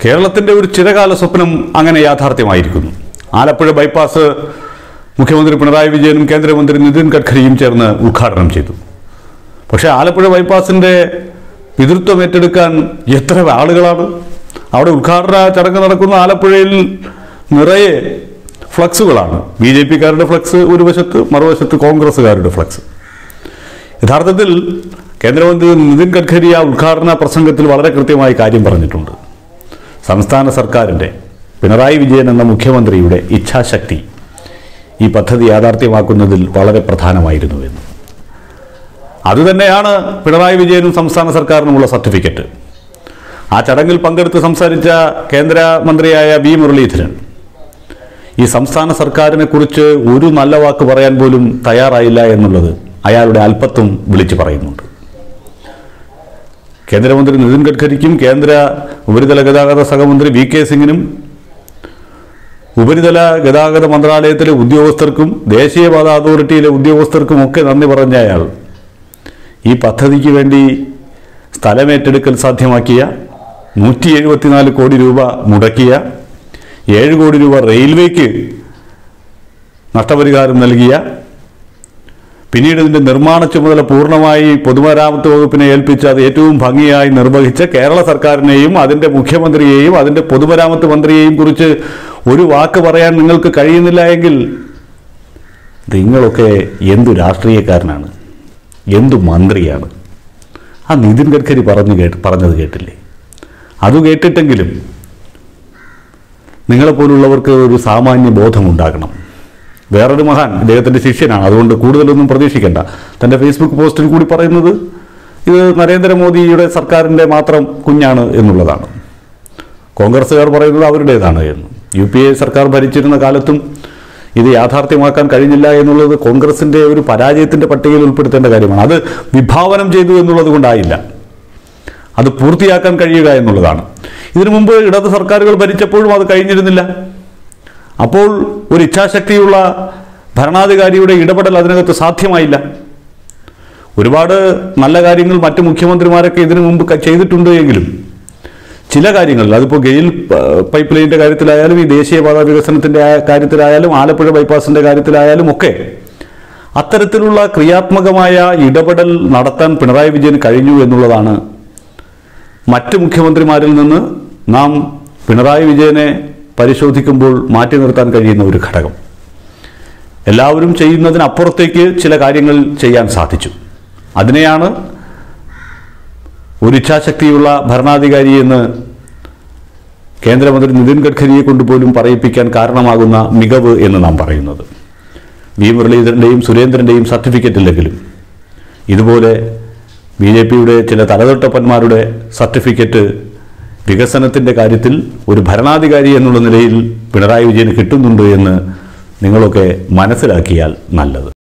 കേരളത്തിന്റെ ഒരു ചിരകാല സ്വപ്നം അങ്ങനെ യാഥാർത്ഥ്യമായിരിക്കുന്നു ആലപ്പുഴ ബൈപ്പാസ് മുഖ്യമന്ത്രി പിണറായി വിജയനും കേന്ദ്രമന്ത്രി നിതിൻ ഗഡ്കരിയും ചേർന്ന് ഉദ്ഘാടനം ചെയ്തു പക്ഷേ ആലപ്പുഴ ബൈപ്പാസിന്റെ പിതൃത്വം ഏറ്റെടുക്കാൻ എത്ര ആളുകളാണ് അവിടെ ഉദ്ഘാടന ചടങ്ങ് നടക്കുന്ന ആലപ്പുഴയിൽ നിറയെ ഫ്ലക്സുകളാണ് ബി ജെ പിക്കാരുടെ ഫ്ലക്സ് ഒരു വശത്ത് മറുവശത്ത് കോൺഗ്രസ്സുകാരുടെ ഫ്ലക്സ് യഥാർത്ഥത്തിൽ കേന്ദ്രമന്ത്രി നിതിൻ ഗഡ്കരി ആ ഉദ്ഘാടന പ്രസംഗത്തിൽ വളരെ കൃത്യമായി കാര്യം പറഞ്ഞിട്ടുണ്ട് സംസ്ഥാന സർക്കാരിൻ്റെ പിണറായി വിജയൻ എന്ന മുഖ്യമന്ത്രിയുടെ ഇച്ഛാശക്തി ഈ പദ്ധതി യാഥാർത്ഥ്യമാക്കുന്നതിൽ വളരെ പ്രധാനമായിരുന്നു എന്ന് അതുതന്നെയാണ് പിണറായി വിജയനും സംസ്ഥാന സർക്കാരിനുമുള്ള സർട്ടിഫിക്കറ്റ് ആ ചടങ്ങിൽ പങ്കെടുത്ത് സംസാരിച്ച കേന്ദ്രമന്ത്രിയായ വി മുരളീധരൻ ഈ സംസ്ഥാന സർക്കാരിനെ കുറിച്ച് ഒരു നല്ല വാക്ക് പറയാൻ പോലും തയ്യാറായില്ല എന്നുള്ളത് അയാളുടെ അല്പത്വം വിളിച്ചു പറയുന്നുണ്ട് കേന്ദ്രമന്ത്രി നിതിൻ ഗഡ്കരിക്കും കേന്ദ്ര ഉപരിതല ഗതാഗത സഹമന്ത്രി വി കെ സിംഗിനും ഉപരിതല ഗതാഗത മന്ത്രാലയത്തിലെ ഉദ്യോഗസ്ഥർക്കും ദേശീയപാത അതോറിറ്റിയിലെ ഉദ്യോഗസ്ഥർക്കും ഒക്കെ നന്ദി പറഞ്ഞ അയാൾ ഈ പദ്ധതിക്ക് വേണ്ടി സ്ഥലമേറ്റെടുക്കൽ സാധ്യമാക്കിയ നൂറ്റി എഴുപത്തിനാല് കോടി രൂപ മുടക്കിയ ഏഴ് കോടി രൂപ റെയിൽവേക്ക് നഷ്ടപരിഹാരം നൽകിയ പിന്നീട് ഇതിന്റെ നിർമ്മാണ ചുമതല പൂർണ്ണമായി പൊതുമരാമത്ത് വകുപ്പിനെ ഏൽപ്പിച്ച് അത് ഏറ്റവും ഭംഗിയായി നിർവഹിച്ച കേരള സർക്കാരിനെയും അതിന്റെ മുഖ്യമന്ത്രിയെയും അതിന്റെ പൊതുമരാമത്ത് മന്ത്രിയെയും കുറിച്ച് ഒരു വാക്ക് പറയാൻ നിങ്ങൾക്ക് കഴിയുന്നില്ല എങ്കിൽ നിങ്ങളൊക്കെ എന്തു രാഷ്ട്രീയക്കാരനാണ് എന്തു മന്ത്രിയാണ് ആ നിതിൻ ഗഡ്കരി പറഞ്ഞു കേട്ട് പറഞ്ഞത് കേട്ടില്ലേ അത് കേട്ടിട്ടെങ്കിലും നിങ്ങളെപ്പോലുള്ളവർക്ക് ഒരു സാമാന്യ ബോധമുണ്ടാകണം വേറൊരു മഹാൻ ഇദ്ദേഹത്തിൻ്റെ ശിഷ്യനാണ് അതുകൊണ്ട് കൂടുതലൊന്നും പ്രതീക്ഷിക്കേണ്ട തൻ്റെ ഫേസ്ബുക്ക് പോസ്റ്റിൽ കൂടി പറയുന്നത് ഇത് നരേന്ദ്രമോദിയുടെ സർക്കാരിൻ്റെ മാത്രം കുഞ്ഞാണ് എന്നുള്ളതാണ് കോൺഗ്രസ്സുകാർ പറയുന്നത് അവരുടേതാണ് എന്ന് യു പി എ സർക്കാർ ഭരിച്ചിരുന്ന കാലത്തും ഇത് യാഥാർത്ഥ്യമാക്കാൻ കഴിഞ്ഞില്ല എന്നുള്ളത് കോൺഗ്രസിൻ്റെ ഒരു പരാജയത്തിൻ്റെ പട്ടികയിൽ ഉൾപ്പെടുത്തേണ്ട കാര്യമാണ് അത് വിഭാവനം ചെയ്തു എന്നുള്ളത് കൊണ്ടായില്ല അത് പൂർത്തിയാക്കാൻ കഴിയുക എന്നുള്ളതാണ് ഇതിനു മുമ്പ് ഇടത് സർക്കാരുകൾ ഭരിച്ചപ്പോഴും അത് കഴിഞ്ഞിരുന്നില്ല അപ്പോൾ ഒരു ഇച്ഛാശക്തിയുള്ള ഭരണാധികാരിയുടെ ഇടപെടൽ അതിനകത്ത് സാധ്യമായില്ല ഒരുപാട് നല്ല കാര്യങ്ങൾ മറ്റ് മുഖ്യമന്ത്രിമാരൊക്കെ ഇതിനു മുമ്പ് ക- ചെയ്തിട്ടുണ്ട് എങ്കിലും ചില കാര്യങ്ങളിൽ അതിപ്പോൾ ഗെയിൽ പ- പൈപ്പ് ലൈനിന്റെ കാര്യത്തിലായാലും ഈ ദേശീയപാത വികസനത്തിന്റെ ആ- കാര്യത്തിലായാലും ആലപ്പുഴ ബൈപ്പാസിന്റെ കാര്യത്തിലായാലും ഒക്കെ അത്തരത്തിലുള്ള ക്രിയാത്മകമായ ഇടപെടൽ നടത്താൻ പിണറായി വിജയന് കഴിഞ്ഞു എന്നുള്ളതാണ് മറ്റ് മുഖ്യമന്ത്രിമാരിൽ നിന്ന് നാം പിണറായി വിജയനെ പരിശോധിക്കുമ്പോൾ മാറ്റി നിർത്താൻ കഴിയുന്ന ഒരു ഘടകം എല്ലാവരും ചെയ്യുന്നതിനപ്പുറത്തേക്ക് ചില കാര്യങ്ങൾ ചെയ്യാൻ സാധിച്ചു അതിനെയാണ് ഒരു ഇച്ഛാശക്തിയുള്ള ഭരണാധികാരി എന്ന് കേന്ദ്രമന്ത്രി നിതിൻ ഗഡ്കരിയെ കൊണ്ടുപോലും പറയിപ്പിക്കാൻ കാരണമാകുന്ന മികവ് എന്ന് നാം പറയുന്നത് വി മുരളീധരൻ്റെയും സുരേന്ദ്രൻ്റെയും സർട്ടിഫിക്കറ്റ് ഇല്ലെങ്കിലും ഇതുപോലെ ബി ജെ പിയുടെ ചില തലതൊട്ടപ്പന്മാരുടെ സർട്ടിഫിക്കറ്റ് വികസനത്തിൻ്റെ കാര്യത്തിൽ ഒരു ഭരണാധികാരി എന്നുള്ള നിലയിൽ പിണറായി വിജയന് കിട്ടുന്നുണ്ട് എന്ന് നിങ്ങളൊക്കെ മനസ്സിലാക്കിയാൽ നല്ലത്